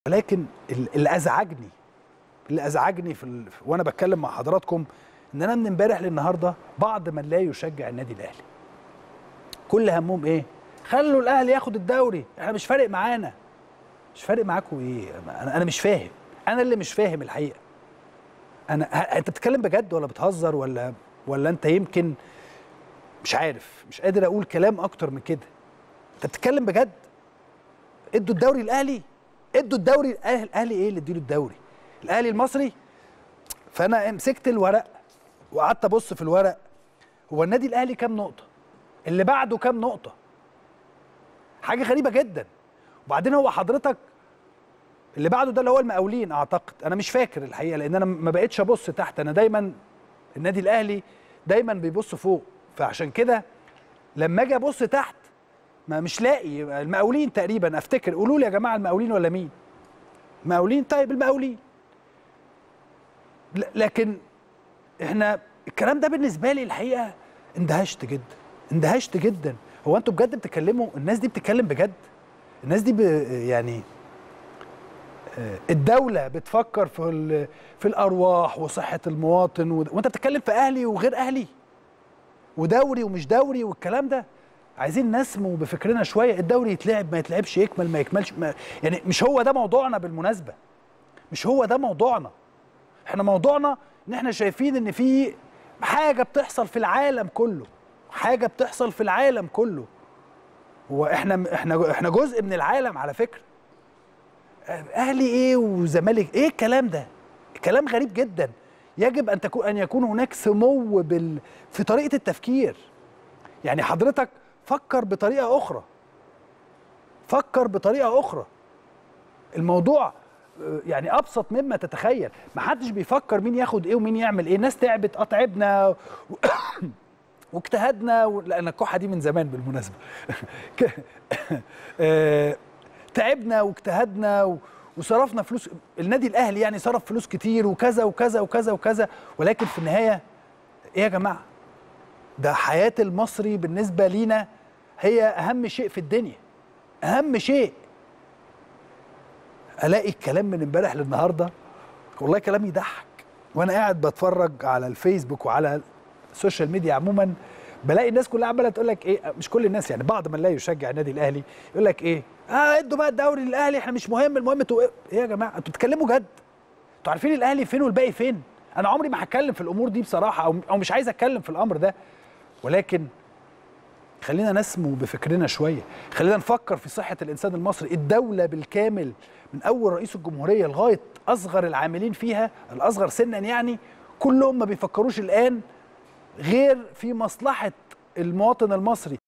ولكن ال- اللي ازعجني اللي ازعجني في ال... وانا بتكلم مع حضراتكم ان انا من امبارح للنهارده بعض من لا يشجع النادي الاهلي كل همهم ايه خلوا الاهلي ياخد الدوري احنا مش فارق معانا مش فارق معاكم ايه انا انا مش فاهم انا اللي مش فاهم الحقيقه انا ه- انت بتتكلم بجد ولا بتهزر ولا ولا انت يمكن مش عارف مش قادر اقول كلام اكتر من كده انت بتتكلم بجد ادوا الدوري الاهلي ادوا الدوري الأهل- الاهلي ايه اللي اديله الدوري الاهلي المصري فانا مسكت الورق وقعدت ابص في الورق هو النادي الاهلي كام نقطه اللي بعده كام نقطه حاجه غريبه جدا وبعدين هو حضرتك اللي بعده ده اللي هو المقاولين اعتقد انا مش فاكر الحقيقه لان انا ما بقتش ابص تحت انا دايما النادي الاهلي دايما بيبص فوق فعشان كده لما اجي ابص تحت ما مش لاقي المقاولين تقريبا افتكر قولوا لي يا جماعه المقاولين ولا مين المقاولين طيب المقاولين ل- لكن احنا الكلام ده بالنسبه لي الحقيقه اندهشت جدا اندهشت جدا هو انتوا بجد بتتكلموا الناس دي بتتكلم بجد الناس دي ب... يعني آه، الدولة بتفكر في ال... في الأرواح وصحة المواطن و... وأنت بتتكلم في أهلي وغير أهلي ودوري ومش دوري والكلام ده عايزين نسمو بفكرنا شوية الدوري يتلعب ما يتلعبش يكمل ما يكملش ما... يعني مش هو ده موضوعنا بالمناسبة مش هو ده موضوعنا احنا موضوعنا ان احنا شايفين ان في حاجة بتحصل في العالم كله حاجة بتحصل في العالم كله هو احنا احنا احنا جزء من العالم على فكرة اهلي ايه وزمالك ايه الكلام ده كلام غريب جدا يجب ان تكون ان يكون هناك سمو بال في طريقه التفكير يعني حضرتك فكر بطريقه اخرى فكر بطريقه اخرى الموضوع آه، يعني ابسط مما تتخيل ما حدش بيفكر مين ياخد ايه ومين يعمل ايه الناس تعبت اه تعبنا و... واجتهدنا و... لان الكحه دي من زمان بالمناسبه ك- آه، تعبنا واجتهدنا و... وصرفنا فلوس النادي الاهلي يعني صرف فلوس كتير وكذا وكذا وكذا وكذا ولكن في النهايه ايه يا جماعه ده حياه المصري بالنسبه لينا هي اهم شيء في الدنيا اهم شيء الاقي الكلام من امبارح للنهارده والله كلام يضحك وانا قاعد بتفرج على الفيسبوك وعلى السوشيال ميديا عموما بلاقي الناس كلها عماله تقول لك ايه مش كل الناس يعني بعض من لا يشجع النادي الاهلي يقول لك ايه اه ادوا بقى الدوري للاهلي احنا مش مهم المهم انتوا ايه إيه يا جماعه انتوا بتتكلموا جد انتوا عارفين الاهلي فين والباقي فين انا عمري ما هتكلم في الامور دي بصراحه او او مش عايز اتكلم في الامر ده ولكن خلينا نسمو بفكرنا شويه خلينا نفكر في صحه الانسان المصري الدوله بالكامل من اول رئيس الجمهوريه لغايه اصغر العاملين فيها الاصغر سنا يعني كلهم ما بيفكروش الان غير في مصلحه المواطن المصري